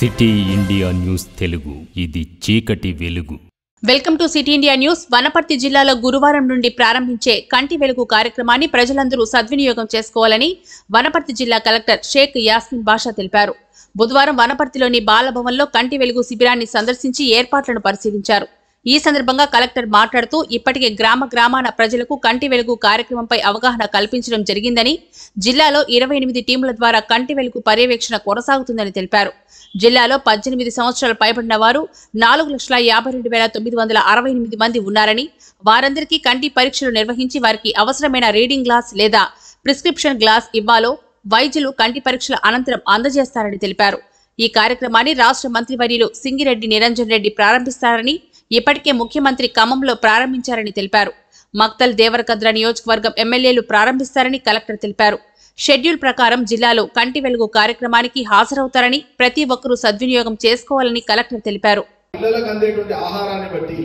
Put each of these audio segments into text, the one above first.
city India news Telugu ఇది చీకటి వెలుగు welcome to city India news Wanaparthy జిల్లాలో గురువారం నుండి ప్రారంభించే కంటి వెలుగు కార్యక్రమాన్ని ప్రజలందరూ సద్వినియోగం చేసుకోవాలని వనపర్తి జిల్లా కలెక్టర్ షేక్ యాస్మిన్ బాషా తెలిపారు బుధవారం వనపర్తిలోని బాలభవన్లో కంటి వెలుగు శిబిరాన్ని సందర్శించి ఏర్పాట్లను పరిశీలించారు ఈ సందర్భంగా కలెక్టర్ మాట్లాడుతూ ఇప్పటికే గ్రామ గ్రామాన ప్రజలకు కంటి వెలుగు కార్యక్రమంపై అవగాహన కల్పించడం జరిగిందని జిల్లాలో ఇరవై ఎనిమిది టీముల ద్వారా కంటి వెలుగు పర్యవేక్షణ కొనసాగుతుందని తెలిపారు జిల్లాలో పద్దెనిమిది సంవత్సరాలు పైబడిన వారు నాలుగు లక్షల యాభై రెండు వేల తొమ్మిది వందల అరవై ఎనిమిది మంది ఉన్నారని వారందరికీ కంటి పరీక్షలు నిర్వహించి వారికి అవసరమైన రీడింగ్ గ్లాస్ లేదా ప్రిస్క్రిప్షన్ గ్లాస్ ఇవ్వాలో వైద్యులు కంటి పరీక్షల అనంతరం అందజేస్తారని తెలిపారు ఈ కార్యక్రమాన్ని రాష్ట్ర మంత్రివర్యులు సింగిరెడ్డి నిరంజన్ రెడ్డి ప్రారంభిస్తారని ఇప్పటికే ముఖ్యమంత్రి ఖమ్మంలో ప్రారంభించారని తెలిపారు మక్తల్ దేవరకద్ర నియోజకవర్గం ఎమ్మెల్యేలు ప్రారంభిస్తారని కలెక్టర్ తెలిపారు షెడ్యూల్ ప్రకారం జిల్లాలో కంటి వెలుగు కార్యక్రమానికి హాజరవుతారని ప్రతి ఒక్కరూ సద్వినియోగం చేసుకోవాలని కలెక్టర్ తెలిపారు పిల్లలకు అందేటువంటి ఆహారాన్ని బట్టి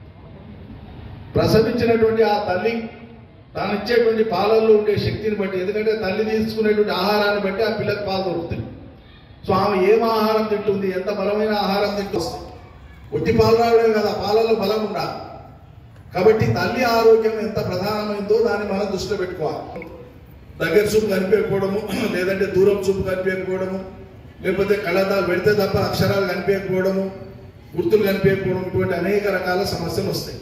ప్రసవించినటువంటి ఆ తల్లి తాను ఇచ్చేటువంటి పాలల్లో ఉండే శక్తిని బట్టి ఎందుకంటే తల్లి తీసుకునేటువంటి ఆహారాన్ని బట్టి ఆ పిల్లకి పాలు దొరుకుతాయి సో ఆమె ఏం ఆహారం తింటుంది ఎంత బలమైన ఆహారం తింటుంది ఒట్టి పాలు రావడమే కదా పాలలో బలం ఉండాలి కాబట్టి తల్లి ఆరోగ్యం ఎంత ప్రధానమైందో దాన్ని మనం దృష్టిలో పెట్టుకోవాలి దగ్గర చూపు కనిపించకపోవడము లేదంటే దూరం చూపు కనిపించకపోవడము లేకపోతే కళ్ళద్దాలు పెడితే తప్ప అక్షరాలు కనిపించకపోవడము గుర్తులు కనిపించకపోవడం ఇటువంటి అనేక రకాల సమస్యలు వస్తాయి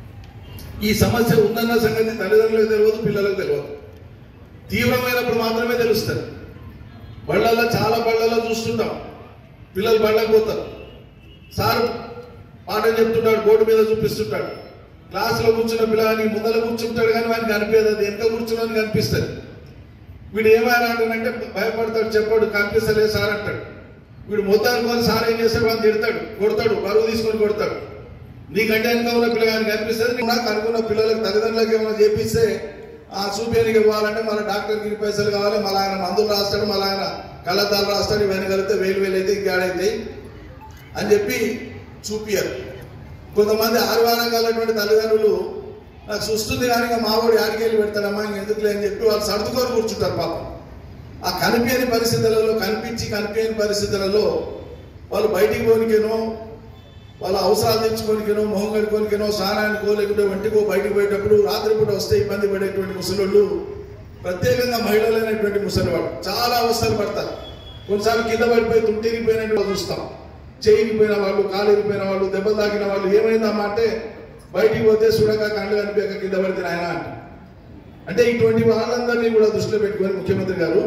ఈ సమస్య ఉందన్న సంగతి తల్లిదండ్రులకు తెలియదు పిల్లలకు తెలియదు తీవ్రమైనప్పుడు మాత్రమే తెలుస్తుంది బళ్ళల్లో చాలా బళ్ళల్లో చూస్తుంటాం పిల్లలు బళ్ళకు పోతారు సార్ పాఠం చెప్తుంటాడు బోర్డు మీద చూపిస్తుంటాడు క్లాసులో కూర్చున్న పిల్లగానికి ముందర కూర్చుంటాడు కానీ వానికి కనిపించదు అది ఎంత కూర్చున్నాను కనిపిస్తుంది వీడు ఏమైనాడంటే భయపడతాడు చెప్పాడు కనిపిస్తలేదు సార్ అంటాడు వీడు మొత్తానికి పోతే సార్ ఏం చేస్తాడు వాడిని తిడతాడు కొడతాడు బరువు తీసుకొని కొడతాడు నీకంటే వెనక ఉన్న పిల్లగానికి కనిపిస్తుంది నాకు అనుకున్న పిల్లలకు తల్లిదండ్రులకు ఏమైనా చేపిస్తే ఆ చూపేనికి ఇవ్వాలంటే మన డాక్టర్కి పైసలు కావాలి మళ్ళీ ఆయన మందులు రాస్తాడు మళ్ళీ ఆయన కళ్ళద్దాలు రాస్తాడు ఇవన్నీ కలిపితే వేలు వేలు అయితే ఇంకేడైతే అని చెప్పి చూపియారు కొంతమంది ఆదివారం కాలటువంటి తల్లిదండ్రులు నాకు చూస్తుంది కానీ ఇంకా మావాడు యాడికెళ్ళి పెడతాడమ్మా ఇంక ఎందుకులే అని చెప్పి వాళ్ళు సర్దుకొని కూర్చుంటారు పాపం ఆ కనిపించని పరిస్థితులలో కనిపించి కనిపించని పరిస్థితులలో వాళ్ళు బయటికి పోనికేనో వాళ్ళ అవసరాలు తెచ్చుకోనికేనో మొహం కడుకోనికేనో స్నానానికో లేకుంటే వంటికో బయటికి పోయేటప్పుడు రాత్రిపూట వస్తే ఇబ్బంది పడేటువంటి ముసలోళ్ళు ప్రత్యేకంగా మహిళలైనటువంటి ముసలివాడు చాలా అవస్థలు పడతారు కొన్నిసార్లు కింద పడిపోయి తుంటిరిగిపోయినట్టు వాళ్ళు చూస్తాం చేయిపోయిన వాళ్ళు కాలిరిపోయిన వాళ్ళు దెబ్బ తాకిన వాళ్ళు ఏమైందమ్మా అంటే బయటికి పోతే చూడక కళ్ళు కనిపించక కింద పడితే ఆయన అంట అంటే ఇటువంటి వాళ్ళందరినీ కూడా దృష్టిలో పెట్టుకొని ముఖ్యమంత్రి గారు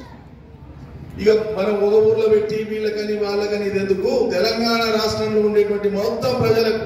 ఇక మనం ఒక ఊర్లో పెట్టి వీళ్ళకని వాళ్ళకని ఇది ఎందుకు తెలంగాణ రాష్ట్రంలో ఉండేటువంటి మొత్తం ప్రజలకు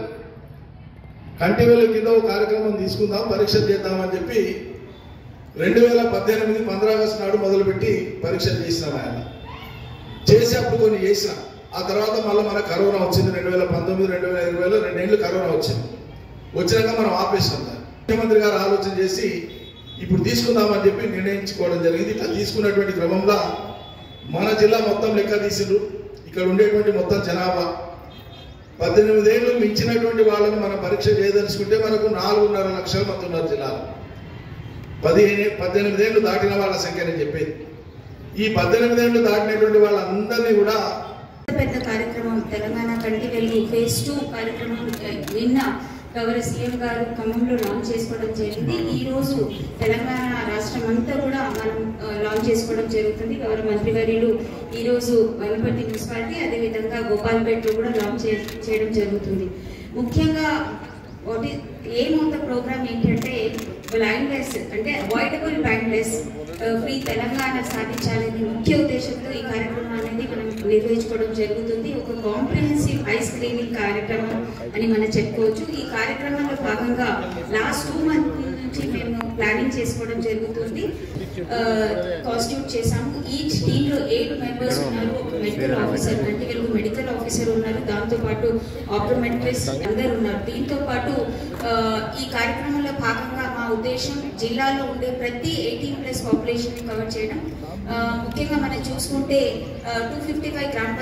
కంటి వేల కింద ఒక కార్యక్రమం తీసుకుందాం పరీక్షలు చేద్దామని చెప్పి రెండు వేల పద్దెనిమిది పంద్ర ఆగస్టు నాడు మొదలుపెట్టి పరీక్షలు చేసినాం ఆయన చేసి అప్పుడు కొన్ని చేసినాం ఆ తర్వాత మళ్ళీ మన కరోనా వచ్చింది రెండు వేల పంతొమ్మిది రెండు వేల ఇరవైలో రెండేళ్ళు కరోనా వచ్చింది వచ్చినాక మనం ఆపేసినాం దాన్ని ముఖ్యమంత్రి గారు ఆలోచన చేసి ఇప్పుడు తీసుకుందామని చెప్పి నిర్ణయించుకోవడం జరిగింది ఇట్లా తీసుకున్నటువంటి క్రమంలో మన జిల్లా మొత్తం లెక్క తీసిండ్రు ఇక్కడ ఉండేటువంటి మొత్తం జనాభా పద్దెనిమిది ఏళ్ళు మించినటువంటి వాళ్ళని మనం పరీక్ష చేయదలుచుకుంటే మనకు నాలుగున్నర లక్షల మంది ఉన్నారు జిల్లాలో పదిహేను పద్దెనిమిది ఏళ్ళు దాటిన వాళ్ళ సంఖ్య నేను చెప్పేది ఈ పద్దెనిమిది ఏళ్ళు దాటినటువంటి వాళ్ళందరినీ కూడా పెద్ద కార్యక్రమం తెలంగాణ కంటి వెలుగు ఫేజ్ టూ కార్యక్రమం ఆ, నిన్న గౌరవ సీఎం గారు ఖమ్మంలో లాంచ్ చేసుకోవడం జరిగింది ఈ రోజు తెలంగాణ రాష్ట్రం అంతా కూడా మనం ఆ, లాంచ్ చేసుకోవడం జరుగుతుంది గౌరవ మంత్రివర్యులు ఈ రోజు వనపర్తి మున్సిపాలిటీ అదేవిధంగా గోపాల్పేటలో కూడా లాంచ్ చే- చేయడం జరుగుతుంది ముఖ్యంగా వాట్ ఈ ఎయిమ్ ఆఫ్ ద ప్రోగ్రామ్ ఏంటంటే బ్లైండ్నెస్ అంటే అవాయిడబుల్ బ్లైండ్నెస్ ఫ్రీ తెలంగాణ సాధించాలనే ముఖ్య ఉద్దేశంతో ఈ కార్యక్రమం అనేది మనం నిర్వహించుకోవడం జరుగుతుంది ఒక కాంప్రిహెన్సివ్ ఐ స్క్రీనింగ్ కార్యక్రమం అని మనం చెప్పుకోవచ్చు ఈ కార్యక్రమంలో భాగంగా లాస్ట్ టూ మంత్ నుంచి మేము ప్లానింగ్ చేసుకోవడం జరుగుతుంది కాన్స్టిట్యూట్ చేసాము ఈచ్ టీంలో ఎయిట్ మెంబర్స్ ఉన్నారు ఒక మెడికల్ ఆఫీసర్ కంటి వెలుగు మెడికల్ ఆఫీసర్ ఉన్నారు దాంతో పాటు ఆప్టోమెట్రిస్ట్ అందరు ఉన్నారు దీంతో పాటు ఆ, ఈ కార్యక్రమంలో భాగంగా మా ఉద్దేశం జిల్లాలో ఉండే ప్రతి ఎయిటీన్ ప్లస్ పాపులేషన్ కవర్ చేయడం ఆ, ముఖ్యంగా మనం చూసుకుంటే టూ ఫిఫ్టీ ఫైవ్ గ్రామ పంచాయత్ అదే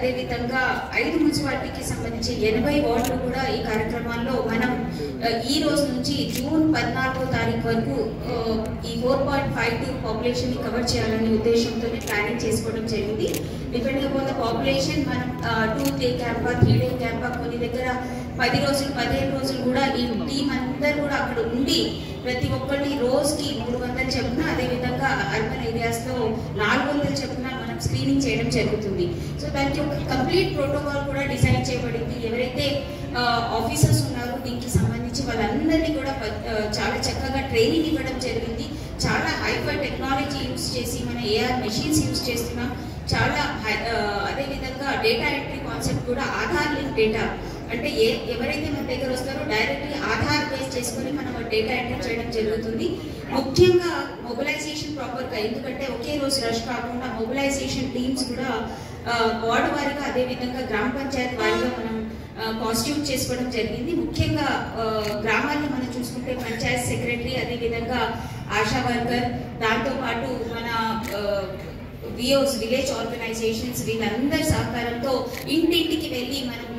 అదేవిధంగా ఐదు మున్సిపాలిటీకి సంబంధించి ఎనభై వార్డులు కూడా ఈ కార్యక్రమాల్లో మనం ఆ, ఈ రోజు నుంచి జూన్ పద్నాలుగో తారీఖు వరకు ఆ, ఈ four point five two population ని కవర్ చేయాలనే ఉద్దేశంతో ప్లానింగ్ చేసుకోవడం జరిగింది డిపెండింగ్ అపాన్ ద పాపులేషన్ మనం టూ డే క్యాంపా త్రీ డే క్యాంపా కొన్ని దగ్గర పది రోజులు పదిహేను రోజులు కూడా ఈ టీం అందరూ కూడా అక్కడ ఉండి ప్రతి ఒక్కరిని రోజుకి మూడు వందలు చొప్పున అదేవిధంగా అర్బన్ ఏరియాస్ లో నాలుగు వందలు చొప్పున మనం స్క్రీనింగ్ చేయడం జరుగుతుంది సో దానికి ఒక కంప్లీట్ ప్రోటోకాల్ కూడా డిజైన్ చేయబడింది ఎవరైతే ఆఫీసర్స్ ఉన్నారో దీనికి సంబంధించి వాళ్ళందరినీ కూడా ప- ఆ, చాలా చక్కగా ట్రైనింగ్ ఇవ్వడం జరిగింది చాలా హైఫై టెక్నాలజీ యూస్ చేసి మన ఏఆర్ మెషిన్స్ యూస్ చేస్తున్నాం చాలా హై ఆ, అదేవిధంగా డేటా ఎంట్రీ కాన్సెప్ట్ కూడా ఆధార్ లింక్ డేటా అంటే ఏ ఎవరైతే మన దగ్గర వస్తారో డైరెక్ట్లీ ఆధార్ బేస్ చేసుకొని మనం డేటా ఎంట్రీ చేయడం జరుగుతుంది ముఖ్యంగా మొబిలైజేషన్ ప్రాపర్గా ఎందుకంటే ఒకే రోజు రష్ కాకుండా మొబిలైజేషన్ టీమ్స్ కూడా ఆ, వార్డు వారీగా అదేవిధంగా గ్రామ పంచాయత్ వారీగా మనం కాన్స్టిట్యూట్ చేసుకోవడం జరిగింది ముఖ్యంగా ఆ, గ్రామాల్లో మనం చూసుకుంటే పంచాయత్ సెక్రటరీ అదేవిధంగా ఆశా వర్కర్ దాంతోపాటు మన విఓస్ విలేజ్ ఆర్గనైజేషన్స్ వీళ్ళందరి సహకారంతో ఇంటింటికి వెళ్ళి మనం